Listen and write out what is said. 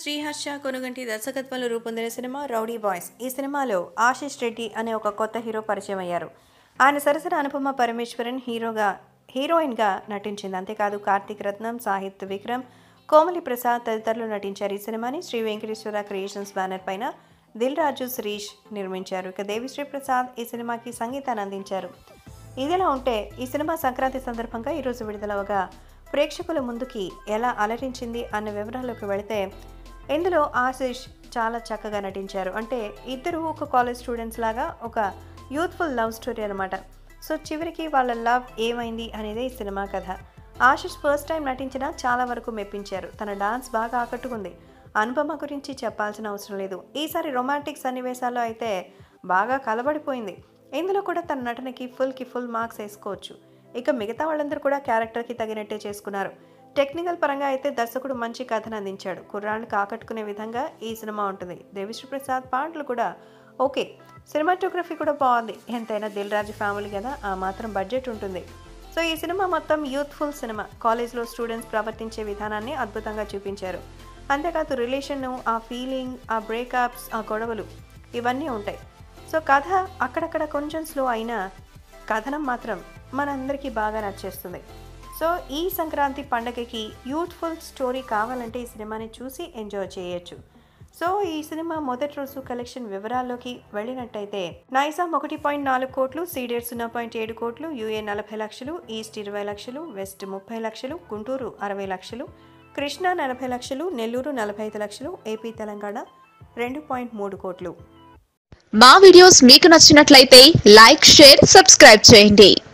శ్రీహర్ష కొనుగంటి దర్శకత్వంలో రూపొందిన cinema rowdy boys ఈ సినిమాలో ఆశిష్ రెడ్డి అనే ఒక కొత్త హీరో పరిచయం అయ్యారు ఆయన సరసన అనుపమ పరమేశ్వరన్ హీరోగా హీరోయిన్గా నటించింది అంతేకాదు కార్తీక్ రత్నం సాహిత్ విక్రమ్ కోమలి ప్రసాద్ తదితరులు నటించారు ఈ సినిమాని శ్రీ వెంకటేశ్వర క్రియేషన్స్ బ్యానర్ పైన దిల్ రాజు శిరీష్ నిర్మించారు ఇక దేవిశ్రీ ప్రసాద్ ఈ సినిమాకి సంగీతాన్ని అందించారు ఇదిలా ఉంటే ఈ సినిమా సంక్రాంతి సందర్భంగా ఈరోజు విడుదలవగా ప్రేక్షకుల ముందుకి ఎలా అలరించింది అన్న వివరాల్లోకి వెళితే ఇందులో ఆశిష్ చాలా చక్కగా నటించారు అంటే ఇద్దరు ఒక కాలేజ్ స్టూడెంట్స్ లాగా ఒక యూత్ఫుల్ లవ్ స్టోరీ అనమాట సో చివరికి వాళ్ళ లవ్ ఏమైంది అనేదే ఈ సినిమా కథ ఆశిష్ ఫస్ట్ టైం నటించిన చాలా వరకు మెప్పించారు తన డాన్స్ బాగా ఆకట్టుకుంది అనుపమ గురించి చెప్పాల్సిన అవసరం లేదు ఈసారి రొమాంటిక్ సన్నివేశాల్లో అయితే బాగా కలబడిపోయింది ఇందులో కూడా తన నటనకి ఫుల్కి ఫుల్ మార్క్స్ వేసుకోవచ్చు ఇక మిగతా వాళ్ళందరూ కూడా క్యారెక్టర్కి తగినట్టే చేసుకున్నారు టెక్నికల్ పరంగా అయితే దర్శకుడు మంచి కథను అందించాడు కుర్రాళ్ళకి ఆకట్టుకునే విధంగా ఈ సినిమా ఉంటుంది దేవిశ్రీ ప్రసాద్ పాటలు కూడా ఓకే సినిమాటోగ్రఫీ కూడా బాగుంది ఎంతైనా దిల్ రాజు ఫ్యామిలీ కదా ఆ మాత్రం బడ్జెట్ ఉంటుంది సో ఈ సినిమా మొత్తం యూత్ఫుల్ సినిమా కాలేజ్లో స్టూడెంట్స్ ప్రవర్తించే విధానాన్ని అద్భుతంగా చూపించారు అంతేకాదు రిలేషన్ ఆ ఫీలింగ్ ఆ బ్రేకప్స్ ఆ గొడవలు ఇవన్నీ ఉంటాయి సో కథ అక్కడక్కడ కొంచెం స్లో అయినా కథనం మాత్రం మనందరికీ బాగా నచ్చేస్తుంది సో ఈ సంక్రాంతి పండగకి యూత్ఫుల్ స్టోరీ కావాలంటే ఈ సినిమాని చూసి ఎంజాయ్ చేయొచ్చు సో ఈ సినిమా మొదటి రోజు కలెక్షన్ వివరాల్లోకి వెళ్ళినట్టయితే నైజాం ఒకటి పాయింట్ నాలుగు కోట్లు సీడెడ్ సున్నా పాయింట్ ఏడు కోట్లు యూఏ నలభై లక్షలు ఈస్ట్ ఇరవై లక్షలు వెస్ట్ ముప్పై లక్షలు గుంటూరు అరవై లక్షలు కృష్ణా నలభై లక్షలు నెల్లూరు నలభై ఐదు లక్షలు ఏపీ తెలంగాణ రెండు పాయింట్ మూడు కోట్లు మా వీడియోస్ మీకు నచ్చినట్లయితే లైక్ షేర్ సబ్స్క్రైబ్ చేయండి